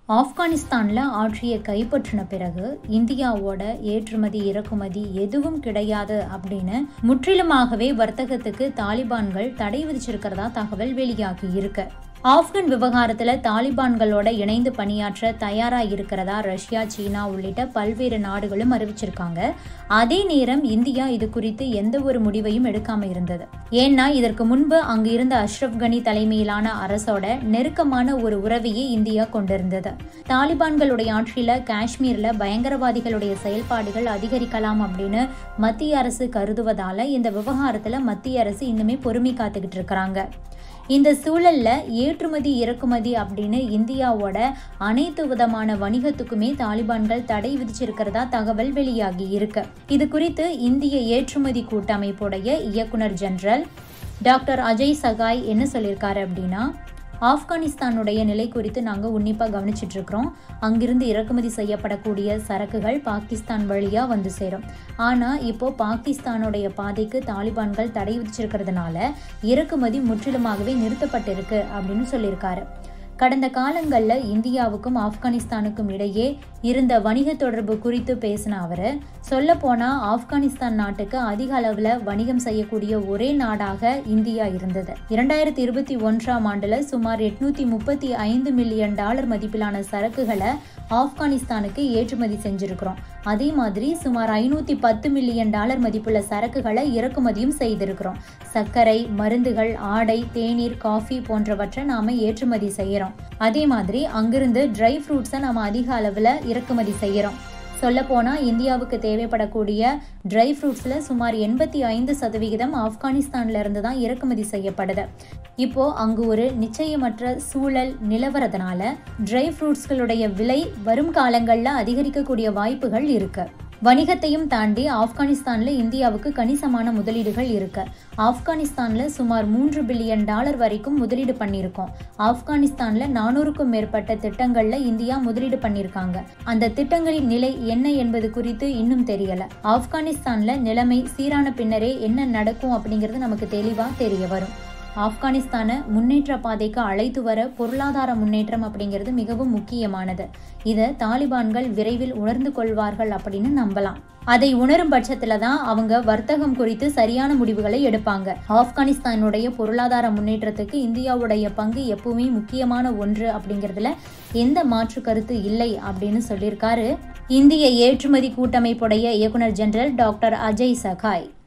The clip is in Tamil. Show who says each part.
Speaker 1: ஆப்கானிஸ்தானில் ஆட்சியை கைப்பற்றின பிறகு இந்தியாவோட ஏற்றுமதி இறக்குமதி எதுவும் கிடையாது அப்படின்னு முற்றிலுமாகவே வர்த்தகத்துக்கு தாலிபான்கள் தடை விதிச்சிருக்கிறதா தகவல் வெளியாகி இருக்கு ஆப்கன் விவகாரத்துல தாலிபான்களோட இணைந்து பணியாற்ற தயாரா இருக்கிறதா ரஷ்யா சீனா உள்ளிட்ட பல்வேறு நாடுகளும் அறிவிச்சிருக்காங்க அதே நேரம் இந்தியா இது குறித்து எந்த ஒரு முடிவையும் எடுக்காம இருந்தது ஏன்னா இதற்கு முன்பு அங்கு இருந்த அஷ்ரப் கனி தலைமையிலான அரசோட நெருக்கமான ஒரு உறவையே இந்தியா கொண்டிருந்தது தாலிபான்களுடைய ஆட்சியில காஷ்மீர்ல பயங்கரவாதிகளுடைய செயல்பாடுகள் அதிகரிக்கலாம் அப்படின்னு மத்திய அரசு கருதுவதால இந்த விவகாரத்துல மத்திய அரசு இன்னுமே பொறுமை காத்துக்கிட்டு இருக்கிறாங்க இந்த சூழல்ல ஏற்றுமதி இறக்குமதி அப்படின்னு இந்தியாவோட அனைத்து விதமான வணிகத்துக்குமே தாலிபான்கள் தடை விதிச்சிருக்கிறதா தகவல் வெளியாகி இருக்கு இது குறித்து இந்திய ஏற்றுமதி கூட்டமைப்புடைய இயக்குனர் ஜெனரல் டாக்டர் அஜய் சகாய் என்ன சொல்லியிருக்காரு அப்படின்னா ஆப்கானிஸ்தானுடைய நிலை குறித்து நாங்கள் உன்னிப்பாக கவனிச்சிட்டு இருக்கிறோம் அங்கிருந்து இறக்குமதி செய்யப்படக்கூடிய சரக்குகள் பாகிஸ்தான் வழியாக வந்து சேரும் ஆனால் இப்போ பாகிஸ்தானுடைய பாதைக்கு தாலிபான்கள் தடை விதிச்சிருக்கிறதுனால இறக்குமதி முற்றிலுமாகவே நிறுத்தப்பட்டிருக்கு அப்படின்னு சொல்லியிருக்காரு கடந்த காலங்களில் இந்தியாவுக்கும் ஆப்கானிஸ்தானுக்கும் இடையே இருந்த வணிக தொடர்பு குறித்து பேசின அவர் சொல்லப்போனால் ஆப்கானிஸ்தான் நாட்டுக்கு அதிக அளவில் வணிகம் செய்யக்கூடிய ஒரே நாடாக இந்தியா இருந்தது இரண்டாயிரத்தி இருபத்தி ஒன்றாம் ஆண்டில் சுமார் எட்நூத்தி முப்பத்தி ஐந்து மில்லியன் டாலர் மதிப்பிலான சரக்குகளை ஆப்கானிஸ்தானுக்கு ஏற்றுமதி செஞ்சிருக்கிறோம் அதே மாதிரி சுமார் ஐநூத்தி பத்து மில்லியன் டாலர் மதிப்புள்ள சரக்குகளை இறக்குமதியும் செய்திருக்கிறோம் சர்க்கரை மருந்துகள் ஆடை தேநீர் காஃபி போன்றவற்றை நாம ஏற்றுமதி செய்யறோம் அதே மாதிரி அங்கிருந்து ட்ரை ஃப்ரூட்ஸை நம்ம அதிக அளவில் இறக்குமதி செய்யறோம் சொல்லப்போனால் இந்தியாவுக்கு தேவைப்படக்கூடிய ட்ரை ஃப்ரூட்ஸில் சுமார் எண்பத்தி ஐந்து சதவிகிதம் ஆப்கானிஸ்தான்ல இருந்து தான் இறக்குமதி செய்யப்படுது இப்போ அங்கு ஒரு நிச்சயமற்ற சூழல் நிலவரதுனால ட்ரை ஃப்ரூட்ஸ்களுடைய விலை வரும் காலங்களில் அதிகரிக்கக்கூடிய வாய்ப்புகள் இருக்கு வணிகத்தையும் தாண்டி ஆப்கானிஸ்தான்ல இந்தியாவுக்கு கணிசமான முதலீடுகள் இருக்கு ஆப்கானிஸ்தான்ல சுமார் மூன்று பில்லியன் டாலர் வரைக்கும் முதலீடு பண்ணியிருக்கோம் ஆப்கானிஸ்தான்ல நானூறுக்கும் மேற்பட்ட திட்டங்கள்ல இந்தியா முதலீடு பண்ணியிருக்காங்க அந்த திட்டங்களின் நிலை என்ன என்பது குறித்து இன்னும் தெரியல ஆப்கானிஸ்தான்ல நிலைமை சீரான பின்னரே என்ன நடக்கும் அப்படிங்கிறது நமக்கு தெளிவா தெரிய வரும் ஆப்கானிஸ்தானை முன்னேற்ற பாதைக்கு அழைத்து வர பொருளாதார முன்னேற்றம் அப்படிங்கிறது மிகவும் முக்கியமானது இதை தாலிபான்கள் விரைவில் உணர்ந்து கொள்வார்கள் அப்படின்னு நம்பலாம் அதை உணரும் பட்சத்துல தான் அவங்க வர்த்தகம் குறித்து சரியான முடிவுகளை எடுப்பாங்க ஆப்கானிஸ்தானுடைய பொருளாதார முன்னேற்றத்துக்கு இந்தியாவுடைய பங்கு எப்பவுமே முக்கியமான ஒன்று அப்படிங்கிறதுல எந்த மாற்று கருத்து இல்லை அப்படின்னு சொல்லியிருக்காரு இந்திய ஏற்றுமதி கூட்டமைப்புடைய இயக்குனர் ஜெனரல் டாக்டர் அஜய் சகாய்